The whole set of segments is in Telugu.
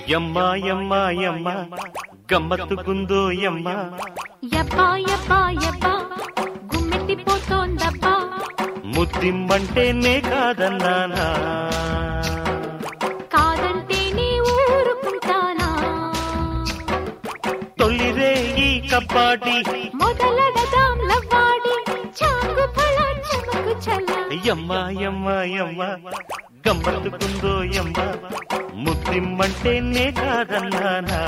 యమ్మా యమ్మా యమ్మ గమ్మత్తుకుందో యమ్మ యబ్బా యబ్బా యబ్బా గుమ్మెత్తిపోతోందబ్బా ముద్దిమ్మంటేనే కాదన్నానా కాదంటే నీ ఊరుకుంటానా తొలిరే ఈ కబ్బాడి మొదలడదాం లవ్వాడి చాంగు ఫల చమకు చల్ల యమ్మా యమ్మా యమ్మ గమ్మత్తుకుందో యమ్మ ముద్దిమ్మంటేనే కాదన్నానా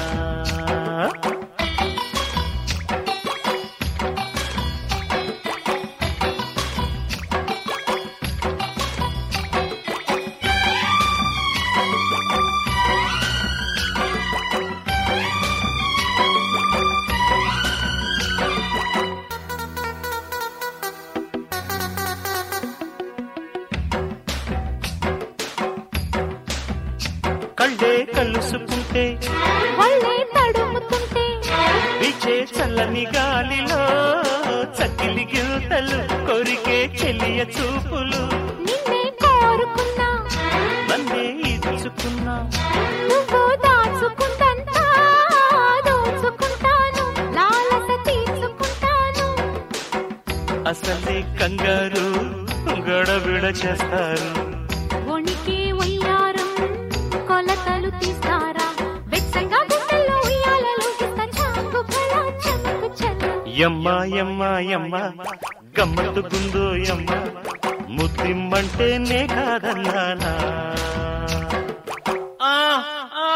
కళ్ళే కలుసుకుంటే వల్లే తడుముతుంటే వీచే చల్లని గాలిలో చక్కిలి గిల్తలు కొరికే చెలియ చూపులు నిన్నే కోరుకున్నా నన్నే ఇచ్చుకున్నా నువ్వు దాచుకుంటంతా దోచుకుంటాను లాలస తీర్చుకుంటాను అసలే కంగారు గడబిడ చేస్తారు వణికే ఉయ్యారం కొలతలు తీస్తారా వెచ్చంగా గుండెల్లో ఉయ్యాలలో గిస్త చాకు ఫల చమకు చల్ల యమ్మ యమ్మ యమ్మ గమ్మత్తుకుందో యమ్మ ముద్దిమ్మంటేనే కాదన్నానా ఆ, ఆ.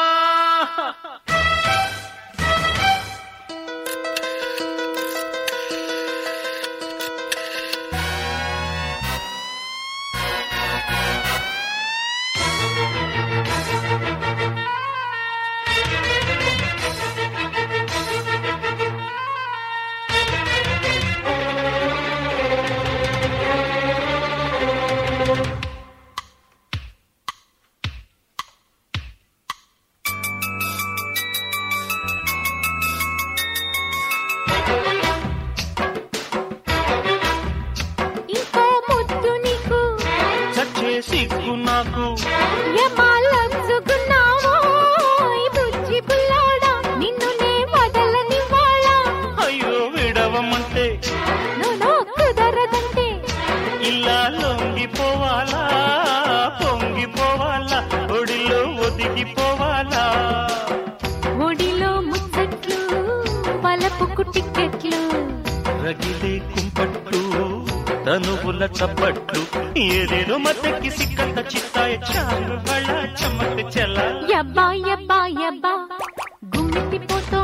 ఇంకో ముద్దు నీకు చచ్చే సిగ్గు నాకు యమాలంచుకున్నావో ఈ బుజ్జి బుల్లోడా నిన్ను నే వదలనివ్వాలా అయ్యో విడవమంటే నువ్వు కుదరదంటే ఇలా లొంగిపోవాలా పొంగిపోవాలా ఒడిలో ఒదిగిపోవాలా ఒడిలో ముచ్చట్లు పలపుకు టిక్కెట్లు రగిలే కుంపట్లు తనువుల చప్పట్లు ఏదేదో మద్దకి సిక్కంత చిత్తాయ చాలు బళ చమక్ చల యబ్బా యబ్బా యబ్బా గుమ్మెత్తిపోతో